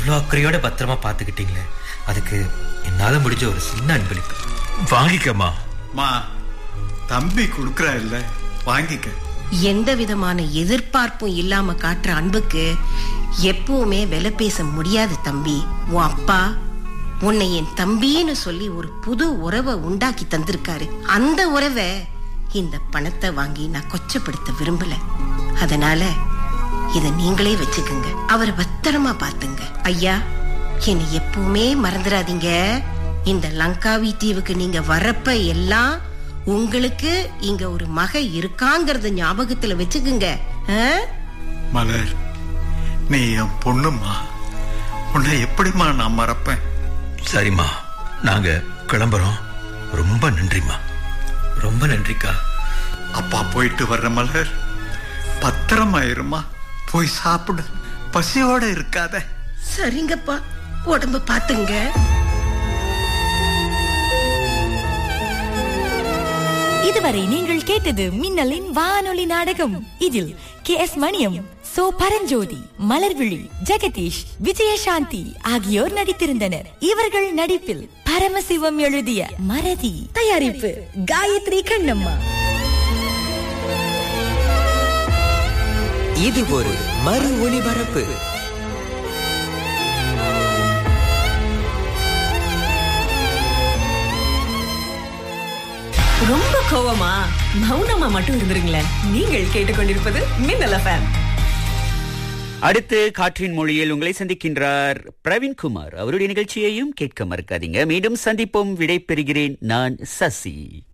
இவ்வளோ அக்கறையோட பத்திரமா பார்த்துக்கிட்டீங்களே அதுக்கு என்னால முடிஞ்ச ஒரு சின்ன அன்பளிப்பு வாங்கிக்கம்மா மா தம்பி கொடுக்கறா இல்ல வாங்கிக்க எந்த விதமான எதிர்பார்ப்பும் இல்லாம காட்டுற அன்புக்கு எப்பவுமே விலை பேச முடியாது தம்பி உன் அப்பா உன்னை என் தம்பின்னு சொல்லி ஒரு புது உறவை உண்டாக்கி தந்திருக்காரு அந்த உறவை இந்த பணத்தை வாங்கி நான் கொச்சப்படுத்த விரும்பல அதனால இத நீங்களே வச்சுக்குங்க அவரை பத்திரமா பாத்துங்க ஐயா என்னை எப்பவுமே மறந்துடாதீங்க இந்த லங்காவி தீவுக்கு நீங்க வரப்ப எல்லாம் உங்களுக்கு இங்க ஒரு மக இருக்காங்கறத ஞாபகத்துல வச்சுக்குங்க ஆ? மலர் நீ என் பொண்ணுமா உன்னை எப்படிம்மா நான் மறப்பேன் சரிம்மா நாங்க கிளம்புறோம் ரொம்ப நன்றிம்மா ரொம்ப நன்றிக்கா அப்பா போயிட்டு வர்ற மலர் பத்திரமா இருமா போய் சாப்பிடு பசியோட இருக்காத சரிங்கப்பா உடம்ப பாத்துங்க இதுவரை நீங்கள் கேட்டது மின்னலின் வானொலி நாடகம் இதில் கே எஸ் மணியம் சோ பரஞ்சோதி மலர்விழி ஜெகதீஷ் விஜயசாந்தி ஆகியோர் நடித்திருந்தனர் இவர்கள் நடிப்பில் பரமசிவம் எழுதிய மறதி தயாரிப்பு காயத்ரி கண்ணம்மா இது ஒரு மறு ஒளிபரப்பு ரொம்ப கோவமா மௌனமா மட்டும் இருந்துருங்களேன் நீங்கள் கேட்டுக்கொண்டிருப்பது மின்னல் எஃப்எம் அடுத்து காற்றின் மொழியில் உங்களை சந்திக்கின்றார் பிரவீன்குமார் அவருடைய நிகழ்ச்சியையும் கேட்க மறக்காதீங்க மீண்டும் சந்திப்போம் விடை பெறுகிறேன் நான் சசி